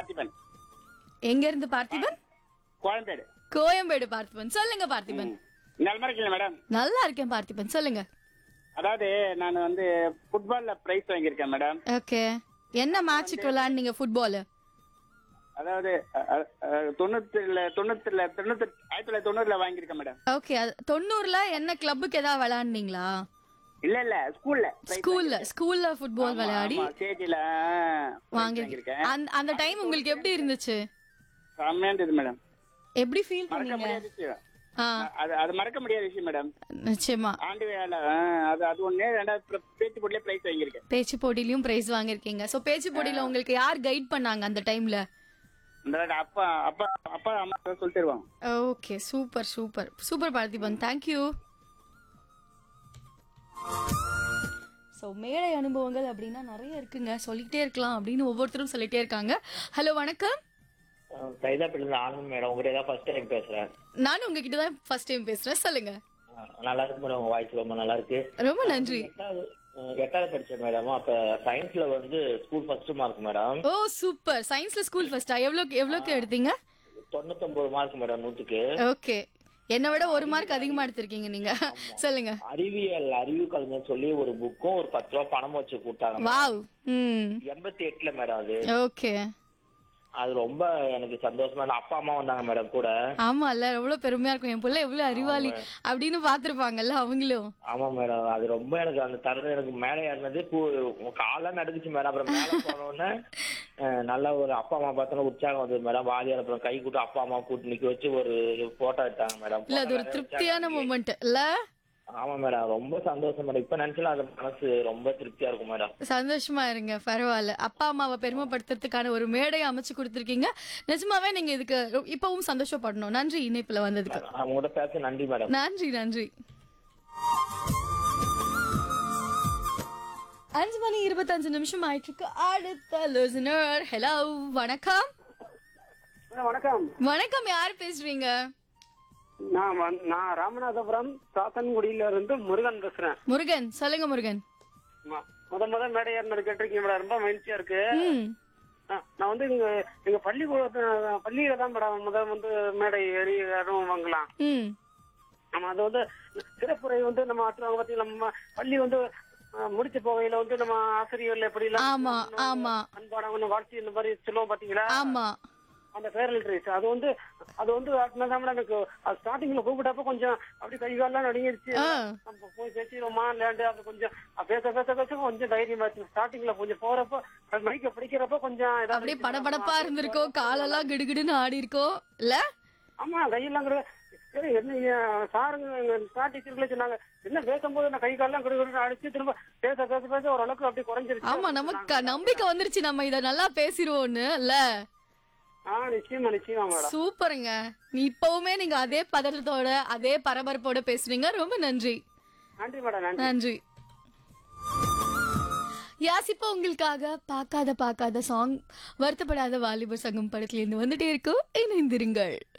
பார்த்திபன் எங்க இருந்து பார்த்திபன் கோயம்பேடு கோயம்பேடு பார்த்திபன் சொல்லுங்க பார்த்திபன் நல்லா இருக்கீங்களா மேடம் நல்லா இருக்கேன் பார்த்திபன் சொல்லுங்க அதாவது நான் வந்து ஃபுட்பால்ல பிரைஸ் வாங்கியிருக்கேன் மேடம் ஓகே என்ன மேட்சுக்கு விளையாடுனீங்க ஃபுட்பால் அதாவது அ- அ- அ- தொண்ணூத்துல தொண்ணூத்துல தொண்ணூத்தி ஆயிரத்தி தொள்ளாயிரத்தி தொண்ணூறுல வாங்கியிருக்கேன் மேடம் ஓகே தொண்ணூறுல என்ன கிளப்புக்கு ஏதாவது விளையாடுனீங்களா இல்ல இல்ல ஸ்கூல்ல ஸ்கூல்ல ஸ்கூல்ல ஃபுட்பால் விளையாடி ஸ்டேஜ்ல வாங்கி வாங்கியிருக்கேன் அந்த அந்த டைம் உங்களுக்கு எப்படி இருந்துச்சு செம்மையா இருந்தது மேடம் எப்படி ஃபீல் மறக்க பண்ணீங்க முடியாத விஷயம் ஆ அது அது மறக்க முடியாத விஷயம் மேடம் நிச்சயமா ஆண்டு வேலை ஆ, அது அது ஒண்ணு ரெண்டாவது பிர- பேச்சு போட்டிலே பிரைஸ் வாங்கியிருக்கேன் பேச்சு போட்டியிலயும் பிரைஸ் வாங்கிருக்கீங்க சோ பேச்சு போட்டியில உங்களுக்கு யார் கைட் பண்ணாங்க அந்த டைம்ல இந்த தடவை அப்பா அப்பா அப்பா அம்மா தான் சொல்லி தருவாங்க okay super super super Parthiban thank you so மேடை அனுபவங்கள் அப்படின்னா நிறைய இருக்குங்க சொல்லிக்கிட்டே இருக்கலாம் அப்படின்னு ஒவ்வொருத்தரும் சொல்லிட்டே இருக்காங்க ஹலோ வணக்கம் சைதாப்பேட்டில ஆனந்த் மேடம் உங்ககிட்ட தான் ஃபர்ஸ்ட் டைம் பேசுறேன் நானும் உங்ககிட்ட தான் ஃபர்ஸ்ட் டைம் பேசுறேன் சொல்லுங்க அஹ் நல்லா இருக்கு மேடம் உங்க வாய்ஸ் ரொம்ப நல்லா இருக்கு ரொம்ப நன்றி எட்டாவது அஹ் எட்டாவது படிச்சேன் மேடம் அப்ப சயின்ஸ்ல வந்து school first mark madam oh super சயின்ஸ்ல ஸ்கூல் ஃபர்ஸ்டா எவ்வளோக்கு எவ்வளோக்கு எடுத்தீங்க தொண்ணூத்தொன்பது மார்க் மேடம் நூத்துக்கு ஓகே என்னை விட ஒரு மார்க் அதிகமா எடுத்திருக்கீங்க நீங்க சொல்லுங்க அறிவியல் அறிவு கலைஞர் சொல்லி ஒரு புக்கும் ஒரு பத்து ரூபா பணம் வச்சு கொடுத்தாங்க வாவ் ம் எண்பத்தி எட்டுல மேடம் அது ஓகே அது ரொம்ப எனக்கு சந்தோஷமா இருந்தது. அப்பா அம்மா வந்தாங்க மேடம் கூட ஆமா இல்ல எவ்வளவு பெருமையா இருக்கும் என் பிள்ளை எவ்வளவு அறிவாளி அப்படின்னு பாத்திருப்பாங்கல்ல அவங்களும் ஆமா மேடம் அது ரொம்ப எனக்கு அந்த தருணம் எனக்கு மேலே ஏறினது காலாம் நடுக்குச்சு மேடம் அப்புறம் மேல போனோடனே நல்ல ஒரு அப்பா அம்மா பார்த்தோன்னா உற்சாகம் வந்தது மேடம் வாதியார் அப்புறம் கை கூட்டு அப்பா அம்மா கூட்டு நிக்க வச்சு ஒரு போட்டோ எடுத்தாங்க மேடம் இல்ல அது ஒரு திருப்தியான மூமெண்ட் இல்ல ஆமா மேடம் ரொம்ப சந்தோஷம் மேடம் இப்ப நினைச்சாலும் அது மனசு ரொம்ப திருப்தியா இருக்கும் மேடம் சந்தோஷமா இருங்க பரவாயில்ல அப்பா அம்மாவை பெருமைப்படுத்துறதுக்கான ஒரு மேடையை அமைச்சு கொடுத்துருக்கீங்க நிஜமாவே நீங்க இதுக்கு ரொ- இப்பவும் சந்தோஷப்படணும் நன்றி இணைப்புல வந்ததுக்கு அவங்ககிட்ட பேச நன்றி மேடம் நன்றி நன்றி அஞ்சு மணி இருபத்தஞ்சு நிமிஷம் ஆயிட்டு இருக்கு அடுத்த லிசனர் ஹலோ வணக்கம் வணக்கம் வணக்கம் யார் பேசுறீங்க நான் வந்து- நான் ராமநாதபுரம் சாத்தன்குடியில இருந்து முருகன் பேசுறேன் முருகன் சொல்லுங்க முருகன் ம- முத முத மேடை ஏறினது கேட்டிருக்கீங்க மேடம் ரொம்ப மகிழ்ச்சியா இருக்கு ம் ஆ, நான் வந்து இங்க எங்க பள்ளிக்கூட பள்ளியில தான் மேடம் முத வந்து மேடை ஏறி யாரும் வாங்கலாம் ம் ஆமா அது வந்து சிறப்புரை வந்து நம்ம ஆற்றுவாங்க பாத்தீங்களா நம்ம பள்ளி வந்து ஆ, முடிச்ச போகையில வந்து நம்ம ஆசிரியர்கள் எப்படி எல்லாம் ஆமா ஆமா அன்பான வாழ்த்து இந்த மாதிரி சொல்லுவோம் பாத்தீங்களா ஆமா அந்த பேரல் ரேஸ் அது வந்து அது வந்து தான் எனக்கு ஸ்டார்டிங்ல கூப்பிட்டப்ப கொஞ்சம் அப்படி கை கால்லாம் நடுங்கிருச்சு ஆ. நம்ம போய் பேசிடுவோமா லேண்டு அது கொஞ்சம் பேச பேச பேச கொஞ்சம் தைரியமா இருக்கு ஸ்டார்டிங்ல கொஞ்சம் போறப்ப அது மைக்க பிடிக்கிறப்ப கொஞ்சம் ஏதாவது அப்படியே படபடப்பா இருந்திருக்கோம் காலெல்லாம் கிடுகிடுன்னு ஆடி இருக்கோம் இல்ல ஆமா கையெல்லாம் கூட சரி என்ன சாருங்க ஸ்டார்ட் டீச்சர்களே சொன்னாங்க என்ன பேசும்போது நான் கை கால்லாம் கிடுகிடுன்னு அடிச்சு திரும்ப பேச பேச பேச ஓரளவுக்கு அப்படி குறைஞ்சிருச்சு ஆமா நமக்கு நம்பிக்கை வந்துருச்சு நம்ம இத நல்லா பேசிடுவோம்னு இல்ல ஆ நிச்சயமா நிச்சயமா மேடம் சூப்பருங்க நீ இப்பவுமே நீங்க அதே பதட்டத்தோட அதே பரபரப்போட பேசுறீங்க ரொம்ப நன்றி நன்றி மேடம் நன்றி நன்றி யாசிப்பா உங்களுக்காக பார்க்காத பார்க்காத சாங் வருத்தப்படாத வாலிபர் சங்கம் படத்துல இருந்து வந்துட்டே இருக்கும் இணைந்திருங்கள்